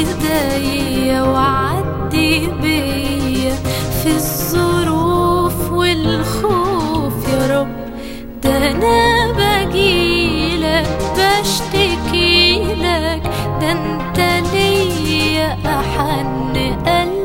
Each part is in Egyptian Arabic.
ايديا وعدي بيا في الظروف والخوف يا رب ده انا بجيلك بشتكيلك ده انت ليا احن قلب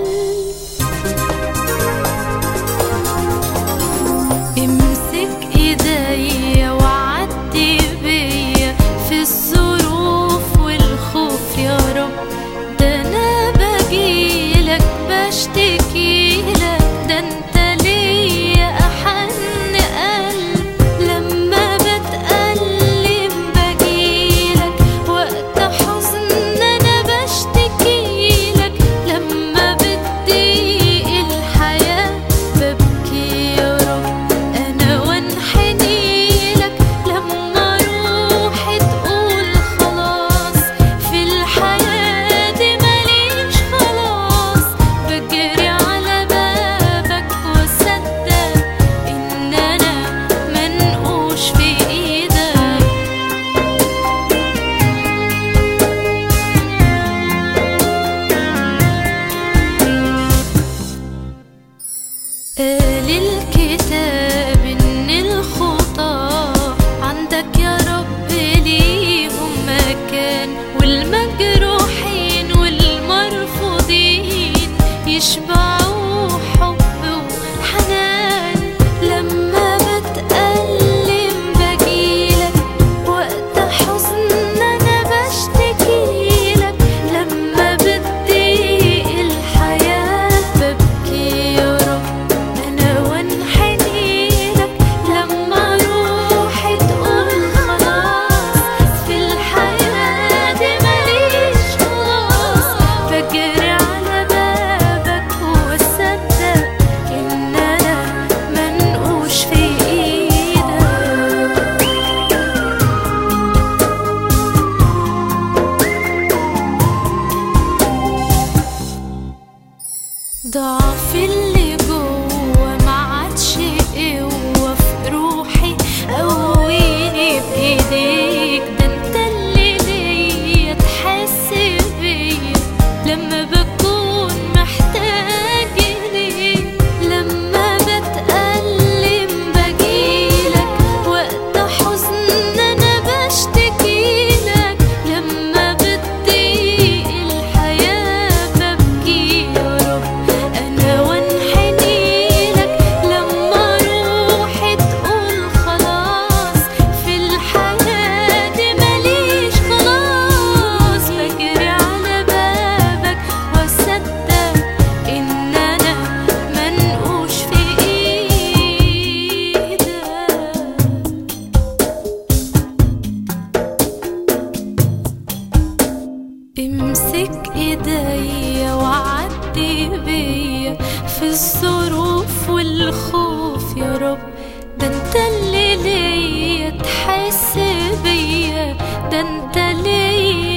امسك ايديا وعدي بيا في الظروف والخوف يا رب ده انا بجيلك بشتكيلك ده انت ليا احن قلب لما بتألم بجيلك وقت حزن انا بشتكيلك لما بتضيق الحياة ببكي يا رب انا وانحنيلك لما روحي تقول خلاص في الحياة دي ماليش خلاص بجري على بابك واصدق ان انا منقوش في ايدك قال الكتاب ان الخطاة عندك يا رب ليهم مكان والمجروحين والمرفوضين يشبعوا حب وحنان لما بتألم بجيلك وقت حزن انا بشتكيلك لما بتضيق الحياة ببكي يا رب انا وانحنيلك لما روحي تقول خلاص في الحياة دي ماليش خلاص بجري على بابك واصدق ان انا منقوش في ايدك ضعف اللي جوا ما عادش قوة في روحي قويني بإيديك ده انت اللي ليا تحس بيا لما بكون محتاج ليك لما بتألم بجيلك وقت حزن انا بشتكيلك لما بتضيق الحياة ببكي يا رب انا وانحنيلك لما روحي تقول خلاص في الحياة دي ماليش خلاص بجري على بابك واصدق ان انا منقوش في ايدك امسك ايديا وعدي بيا في الظروف والخوف يا رب ده انت اللي ليا تحس بيا ده انت ليا